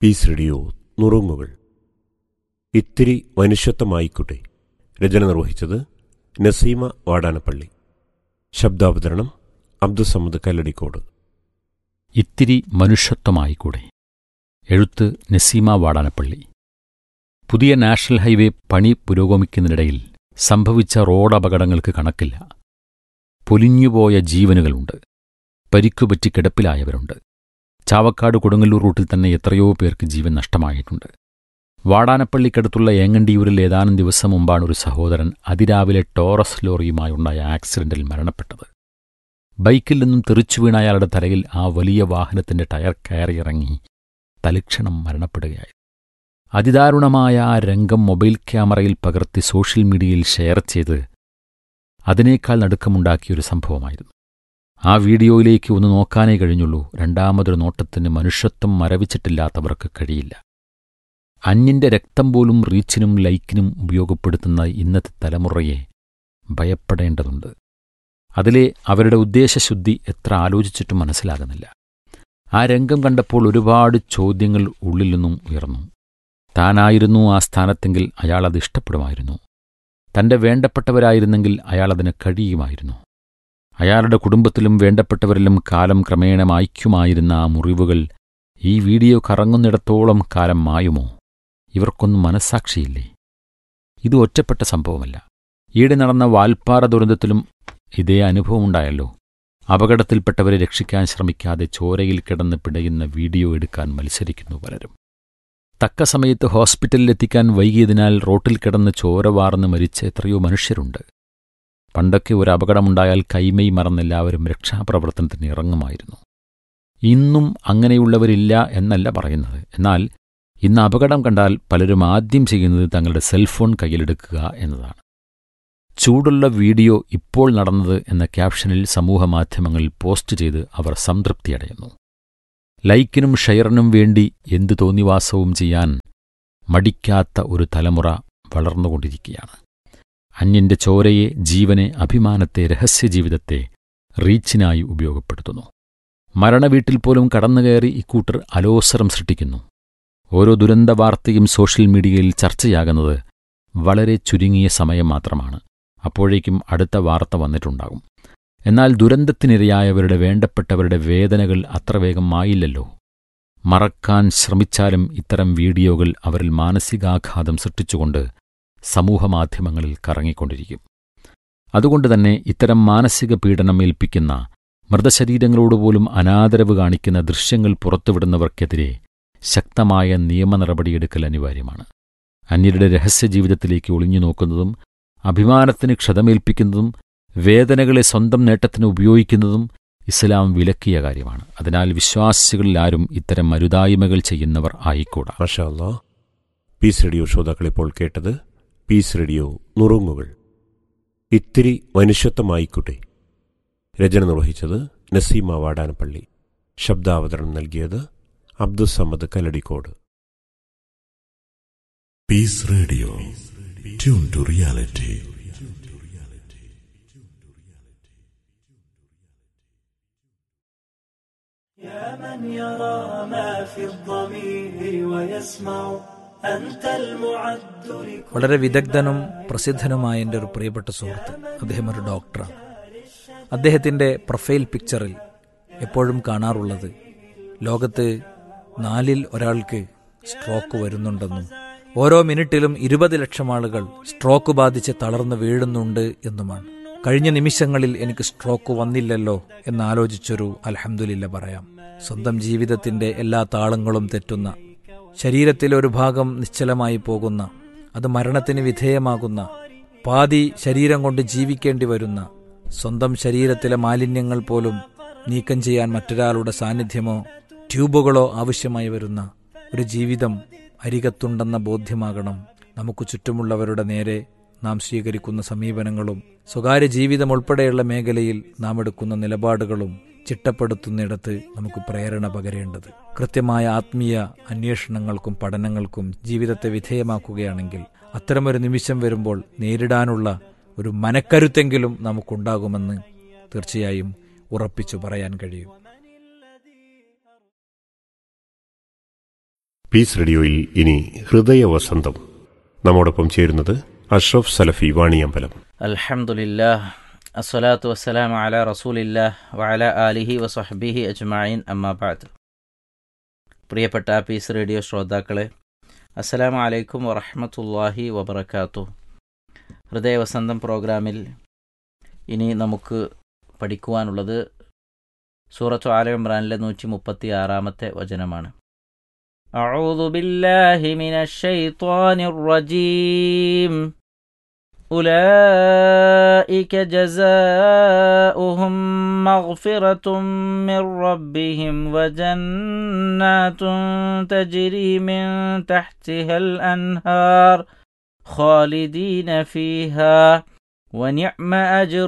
Piece radio നുറുങ്ങുകൾ ഇത്തിരി മനുഷ്യത്വമായിക്കോട്ടെ രചന നിർവഹിച്ചത് നസീമ വാടാനപ്പള്ളി ശബ്ദാവതരണം അബ്ദുസമ്മദ് കല്ലടിക്കോട് ഇത്തിരി മനുഷ്യത്വമായിക്കൂടെ എഴുത്ത് നസീമ വാടാനപ്പള്ളി പുതിയ നാഷണൽ ഹൈവേ പണി പുരോഗമിക്കുന്നതിനിടയിൽ സംഭവിച്ച റോഡ് അപകടങ്ങൾക്ക് കണക്കില്ല പൊലിഞ്ഞുപോയ ജീവനുകളുണ്ട് പരിക്കുപറ്റി കിടപ്പിലായവരുണ്ട് ചാവക്കാട് കൊടുങ്ങല്ലൂർ റൂട്ടിൽ തന്നെ എത്രയോ പേർക്ക് ജീവൻ നഷ്ടമായിട്ടുണ്ട് വാടാനപ്പള്ളിക്കടുത്തുള്ള ഏങ്ങണ്ടിയൂരിൽ ഏതാനും ദിവസം മുമ്പാണ് ഒരു സഹോദരൻ അതിരാവിലെ ടോറസ് ലോറിയുമായുണ്ടായ ആക്സിഡന്റിൽ മരണപ്പെട്ടത് ബൈക്കിൽ നിന്നും തെറിച്ചു വീണ അയാളുടെ തലയിൽ ആ വലിയ വാഹനത്തിന്റെ ടയർ കയറിയിറങ്ങി തലക്ഷണം മരണപ്പെടുകയായി അതിദാരുണമായ ആ രംഗം മൊബൈൽ ക്യാമറയിൽ പകർത്തി സോഷ്യൽ മീഡിയയിൽ ഷെയർ ചെയ്ത് അതിനേക്കാൾ നടുക്കമുണ്ടാക്കിയൊരു സംഭവമായിരുന്നു ആ വീഡിയോയിലേക്ക് ഒന്ന് നോക്കാനേ കഴിഞ്ഞുള്ളൂ രണ്ടാമതൊരു നോട്ടത്തിന് മനുഷ്യത്വം മരവിച്ചിട്ടില്ലാത്തവർക്ക് കഴിയില്ല അന്യന്റെ രക്തം പോലും റീച്ചിനും ലൈക്കിനും ഉപയോഗപ്പെടുത്തുന്ന ഇന്നത്തെ തലമുറയെ ഭയപ്പെടേണ്ടതുണ്ട് അതിലെ അവരുടെ ഉദ്ദേശശുദ്ധി എത്ര ആലോചിച്ചിട്ടും മനസ്സിലാകുന്നില്ല ആ രംഗം കണ്ടപ്പോൾ ഒരുപാട് ചോദ്യങ്ങൾ ഉള്ളിൽ നിന്നും ഉയർന്നു താനായിരുന്നു ആ സ്ഥാനത്തെങ്കിൽ അയാൾ അത് ഇഷ്ടപ്പെടുമായിരുന്നു തന്റെ വേണ്ടപ്പെട്ടവരായിരുന്നെങ്കിൽ അയാൾ അതിന് കഴിയുമായിരുന്നു അയാളുടെ കുടുംബത്തിലും വേണ്ടപ്പെട്ടവരിലും കാലം ക്രമേണ മായ്ക്കുമായിരുന്ന ആ മുറിവുകൾ ഈ വീഡിയോ കറങ്ങുന്നിടത്തോളം കാലം മായുമോ ഇവർക്കൊന്നും മനസ്സാക്ഷിയില്ലേ ഇത് ഒറ്റപ്പെട്ട സംഭവമല്ല ഈടെ നടന്ന വാൽപ്പാറ ദുരന്തത്തിലും ഇതേ അനുഭവമുണ്ടായല്ലോ അപകടത്തിൽപ്പെട്ടവരെ രക്ഷിക്കാൻ ശ്രമിക്കാതെ ചോരയിൽ കിടന്ന് പിടയുന്ന വീഡിയോ എടുക്കാൻ മത്സരിക്കുന്നു പലരും തക്ക സമയത്ത് ഹോസ്പിറ്റലിലെത്തിക്കാൻ വൈകിയതിനാൽ റോട്ടിൽ കിടന്ന് ചോര വാർന്ന് മരിച്ച എത്രയോ മനുഷ്യരുണ്ട് പണ്ടൊക്കെ ഒരു അപകടമുണ്ടായാൽ കൈമൈ മറന്നെല്ലാവരും രക്ഷാപ്രവർത്തനത്തിന് ഇറങ്ങുമായിരുന്നു ഇന്നും അങ്ങനെയുള്ളവരില്ല എന്നല്ല പറയുന്നത് എന്നാൽ ഇന്ന് അപകടം കണ്ടാൽ പലരും ആദ്യം ചെയ്യുന്നത് തങ്ങളുടെ സെൽഫോൺ കയ്യിലെടുക്കുക എന്നതാണ് ചൂടുള്ള വീഡിയോ ഇപ്പോൾ നടന്നത് എന്ന ക്യാപ്ഷനിൽ സമൂഹമാധ്യമങ്ങളിൽ പോസ്റ്റ് ചെയ്ത് അവർ സംതൃപ്തിയടയുന്നു ലൈക്കിനും ഷെയറിനും വേണ്ടി എന്തു തോന്നിവാസവും ചെയ്യാൻ മടിക്കാത്ത ഒരു തലമുറ വളർന്നുകൊണ്ടിരിക്കുകയാണ് അന്യന്റെ ചോരയെ ജീവനെ അഭിമാനത്തെ രഹസ്യജീവിതത്തെ റീച്ചിനായി ഉപയോഗപ്പെടുത്തുന്നു മരണവീട്ടിൽ പോലും കടന്നുകയറി ഇക്കൂട്ടർ അലോസരം സൃഷ്ടിക്കുന്നു ഓരോ ദുരന്ത വാർത്തയും സോഷ്യൽ മീഡിയയിൽ ചർച്ചയാകുന്നത് വളരെ ചുരുങ്ങിയ സമയം മാത്രമാണ് അപ്പോഴേക്കും അടുത്ത വാർത്ത വന്നിട്ടുണ്ടാകും എന്നാൽ ദുരന്തത്തിനിരയായവരുടെ വേണ്ടപ്പെട്ടവരുടെ വേദനകൾ അത്ര വേഗം മായില്ലല്ലോ മറക്കാൻ ശ്രമിച്ചാലും ഇത്തരം വീഡിയോകൾ അവരിൽ മാനസികാഘാതം സൃഷ്ടിച്ചുകൊണ്ട് സമൂഹമാധ്യമങ്ങളിൽ കറങ്ങിക്കൊണ്ടിരിക്കും അതുകൊണ്ട് തന്നെ ഇത്തരം മാനസിക പീഡനം ഏൽപ്പിക്കുന്ന മൃതശരീരങ്ങളോടുപോലും അനാദരവ് കാണിക്കുന്ന ദൃശ്യങ്ങൾ പുറത്തുവിടുന്നവർക്കെതിരെ ശക്തമായ നിയമ നടപടിയെടുക്കൽ അനിവാര്യമാണ് അന്യരുടെ രഹസ്യജീവിതത്തിലേക്ക് ഒളിഞ്ഞു നോക്കുന്നതും അഭിമാനത്തിന് ക്ഷതമേൽപ്പിക്കുന്നതും വേദനകളെ സ്വന്തം നേട്ടത്തിന് ഉപയോഗിക്കുന്നതും ഇസ്ലാം വിലക്കിയ കാര്യമാണ് അതിനാൽ വിശ്വാസികളിൽ ആരും ഇത്തരം മരുതായ്മകൾ ചെയ്യുന്നവർ ആയിക്കൂടാ മഷാ അല്ലാ പീസ് റേഡിയോ ശ്രോതാക്കളിപ്പോൾ കേട്ടത് പീസ് റേഡിയോ നുറുങ്ങുകൾ ഇത്തിരി മനുഷ്യത്വമായിക്കോട്ടെ രചന നിർവഹിച്ചത് നസീമ വാടാനപ്പള്ളി ശബ്ദാവതരണം നൽകിയത് Abdussamad Kalladikode Peace Radio. Tune to reality. يا من يرى ما في الضمير ويسمع أنت المعد لكل വളരെ വിദഗ്ധനും പ്രസിദ്ധനുമായ എൻ്റെ ഒരു പ്രിയപ്പെട്ട സുഹൃത്ത് അദ്ദേഹം ഒരു ഡോക്ടറാണ് അദ്ദേഹത്തിൻ്റെ പ്രൊഫൈൽ പിക്ചറിൽ എപ്പോഴും കാണാറുള്ളത് ലോകത്ത് നാലിൽ ഒരാൾക്ക് സ്ട്രോക്ക് വരുന്നുണ്ടെന്നും ഓരോ മിനിറ്റിലും ഇരുപത് ലക്ഷം ആളുകൾ സ്ട്രോക്ക് ബാധിച്ച് തളർന്നു വീഴുന്നുണ്ട് എന്നുമാണ് കഴിഞ്ഞ നിമിഷങ്ങളിൽ എനിക്ക് സ്ട്രോക്ക് വന്നില്ലല്ലോ എന്നാലോചിച്ചൊരു അൽഹംദുലില്ല പറയാം സ്വന്തം ജീവിതത്തിന്റെ എല്ലാ താളങ്ങളും തെറ്റുന്ന ശരീരത്തിലെ ഒരു ഭാഗം നിശ്ചലമായി പോകുന്ന അത് മരണത്തിന് വിധേയമാകുന്ന പാതി ശരീരം കൊണ്ട് ജീവിക്കേണ്ടി വരുന്ന സ്വന്തം ശരീരത്തിലെ മാലിന്യങ്ങൾ പോലും നീക്കം ചെയ്യാൻ മറ്റൊരാളുടെ സാന്നിധ്യമോ ട്യൂബുകളോ ആവശ്യമായി വരുന്ന ഒരു ജീവിതം അരികത്തുണ്ടെന്ന ബോധ്യമാകണം നമുക്ക് ചുറ്റുമുള്ളവരുടെ നേരെ നാം സ്വീകരിക്കുന്ന സമീപനങ്ങളും സ്വകാര്യ ജീവിതം ഉൾപ്പെടെയുള്ള മേഖലയിൽ നാം എടുക്കുന്ന നിലപാടുകളും ചിട്ടപ്പെടുത്തുന്നിടത്ത് നമുക്ക് പ്രേരണ പകരേണ്ടത് കൃത്യമായ ആത്മീയ അന്വേഷണങ്ങൾക്കും പഠനങ്ങൾക്കും ജീവിതത്തെ വിധേയമാക്കുകയാണെങ്കിൽ അത്തരമൊരു നിമിഷം വരുമ്പോൾ നേരിടാനുള്ള ഒരു മനക്കരുത്തെങ്കിലും നമുക്കുണ്ടാകുമെന്ന് തീർച്ചയായും ഉറപ്പിച്ചു പറയാൻ കഴിയും പീസ് റേഡിയോയിൽ ഇനി ഹൃദയവസന്തം നമ്മോടൊപ്പം ചേരുന്നത് അഷ്റഫ് സലഫി വാണിയമ്പലം അൽഹംദുലില്ലാ അസ്സലാത്തു വസ്സലാമു അല റസൂലില്ലാ വഅല ആലിഹി വസഹ്ബിഹി അജ്മഈൻ അമ്മാബാദ് പ്രിയപ്പെട്ട പീസ് റേഡിയോ ശ്രോതാക്കളെ അസ്സലാമു അലൈക്കും വറഹ്മത്തുള്ളാഹി വബറകാത്തു ഹൃദയവസന്തം പ്രോഗ്രാമിൽ ഇനി നമുക്ക് പഠിക്കുവാനുള്ളത് സൂറത്തു ആല ഇമ്രാനിലെ നൂറ്റി മുപ്പത്തി ആറാമത്തെ വചനമാണ് أعوذ بالله من الشيطان الرجيم أولئك جزاؤهم مغفرة من ربهم وجنات تجري من تحتها الأنهار خالدين فيها ونعم أجر